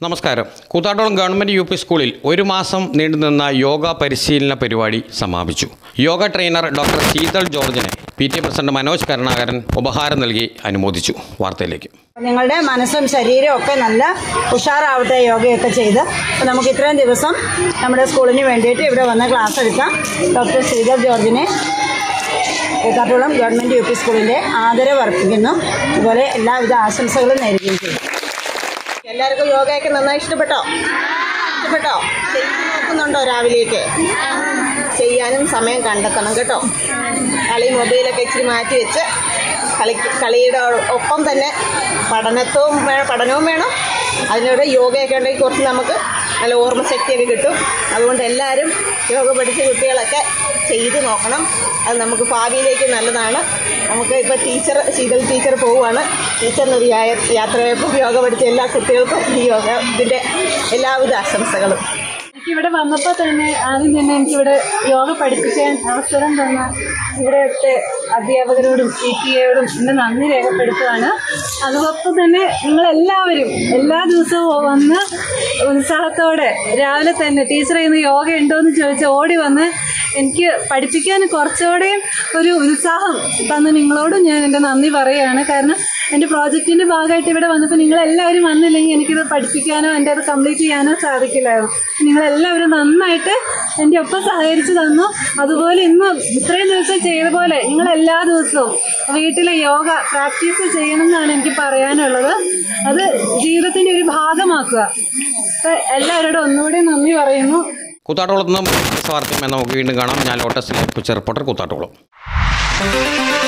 നമസ്കാരം കൂത്താട്ടോളം government U P സ്കൂളിൽ ഒരു മാസം നീണ്ടുനിന്ന യോഗ പരിശീലന പരിപാടി സമാപിച്ചു യോഗ ട്രെയിനർ ഡോക്ടർ ശീതൾ ജോർജിനെ P T A president Manoj Karunakaran ഉപഹാരം നൽകി അനുമോദിച്ചു വാർത്തയിലേക്ക് നിങ്ങളുടെ മനസ്സും ശരീരവും ഒക്കെ നല്ല ഉഷാറാവട്ടെ യോഗയൊക്കെ ചെയ്ത് അപ്പോൾ നമുക്ക് ഇത്രയും ദിവസം നമ്മുടെ സ്കൂളിന് വേണ്ടിയിട്ട് ഇവിടെ വന്ന് ക്ലാസ് എടുക്കാം ഡോക്ടർ ശ്രീധർ ജോർജിനെ കൂത്താട്ടുകുളം ഗവൺമെൻറ് യു പി സ്കൂളിൻ്റെ ആദരവ് അർപ്പിക്കുന്നു അതുപോലെ എല്ലാവിധ ആശംസകളും നേരുകയും ചെയ്യും എല്ലാവർക്കും യോഗയൊക്കെ നന്നായി ഇഷ്ടപ്പെട്ടോ ഇഷ്ടപ്പെട്ടോ ചെയ്ത് നോക്കുന്നുണ്ടോ രാവിലെയൊക്കെ ചെയ്യാനും സമയം കണ്ടെത്തണം കേട്ടോ കളി മൊബൈലൊക്കെ ഇച്ചിരി മാറ്റി വെച്ച് കളി കളിയുടെ ഒപ്പം തന്നെ പഠനത്വവും വേണം പഠനവും വേണം അതിനോട് യോഗയൊക്കെ ഉണ്ടെങ്കിൽ കുറച്ച് നമുക്ക് നല്ല ഓർമ്മശക്തിയൊക്കെ കിട്ടും അതുകൊണ്ട് എല്ലാവരും യോഗ പഠിച്ച കുട്ടികളൊക്കെ ചെയ്ത് നോക്കണം അത് നമുക്ക് ഭാവിയിലേക്ക് നല്ലതാണ് നമുക്ക് ഇപ്പോൾ ടീച്ചർ ശീതൾ ടീച്ചർ പോവുകയാണ് ടീച്ചറിനൊരു യാ- യാത്രയപ്പോൾ യോഗ പഠിച്ച എല്ലാ കുട്ടികൾക്കും ഈ യോഗ ഇതിൻ്റെ എല്ലാവിധ ആശംസകളും എനിക്കിവിടെ വന്നപ്പോൾ തന്നെ ആദ്യം തന്നെ എനിക്കിവിടെ യോഗ പഠിപ്പിക്കാൻ അവസരം തന്ന ഇവിടുത്തെ അധ്യാപകരോടും പി ടി എയോടും എൻ്റെ നന്ദി രേഖപ്പെടുത്തുകയാണ് അതോടൊപ്പം തന്നെ നിങ്ങളെല്ലാവരും എല്ലാ ദിവസവും വന്ന് ഉത്സാഹത്തോടെ രാവിലെ തന്നെ ടീച്ചർ ഇന്ന് യോഗ ഉണ്ടോ എന്ന് ചോദിച്ച് ഓടി വന്ന് എനിക്ക് പഠിപ്പിക്കാൻ കുറച്ചുകൂടെയും ഒരു ഉത്സാഹം തന്ന നിങ്ങളോടും ഞാൻ എൻ്റെ നന്ദി പറയുകയാണ് കാരണം എൻ്റെ പ്രോജക്റ്റിൻ്റെ ഭാഗമായിട്ട് ഇവിടെ വന്നപ്പോൾ നിങ്ങളെല്ലാവരും വന്നില്ലെങ്കിൽ എനിക്കിത് പഠിപ്പിക്കാനോ എൻ്റെ അത് കംപ്ലീറ്റ് ചെയ്യാനോ സാധിക്കില്ലായിരുന്നു നിങ്ങളെല്ലാവരും നന്നായിട്ട് എൻ്റെ ഒപ്പം സഹകരിച്ചു തന്നു അതുപോലെ ഇന്ന് ഇത്രയും ദിവസം ചെയ്ത പോലെ നിങ്ങൾ എല്ലാ ദിവസവും വീട്ടിലെ യോഗ പ്രാക്ടീസ് ചെയ്യണം എന്നാണ് എനിക്ക് പറയാനുള്ളത് അത് ജീവിതത്തിൻ്റെ ഒരു ഭാഗമാക്കുക അപ്പൊ എല്ലാവരോടും ഒന്നുകൂടി നന്ദി പറയുന്നു കൂത്താട്ടോളത്ത് നിന്ന് വാർത്തയും നമുക്ക് വീണ്ടും കാണാം ഞാൻ ലോട്ടസിലെ കൊച്ചു റിപ്പോർട്ടർ കൂത്താട്ടോളം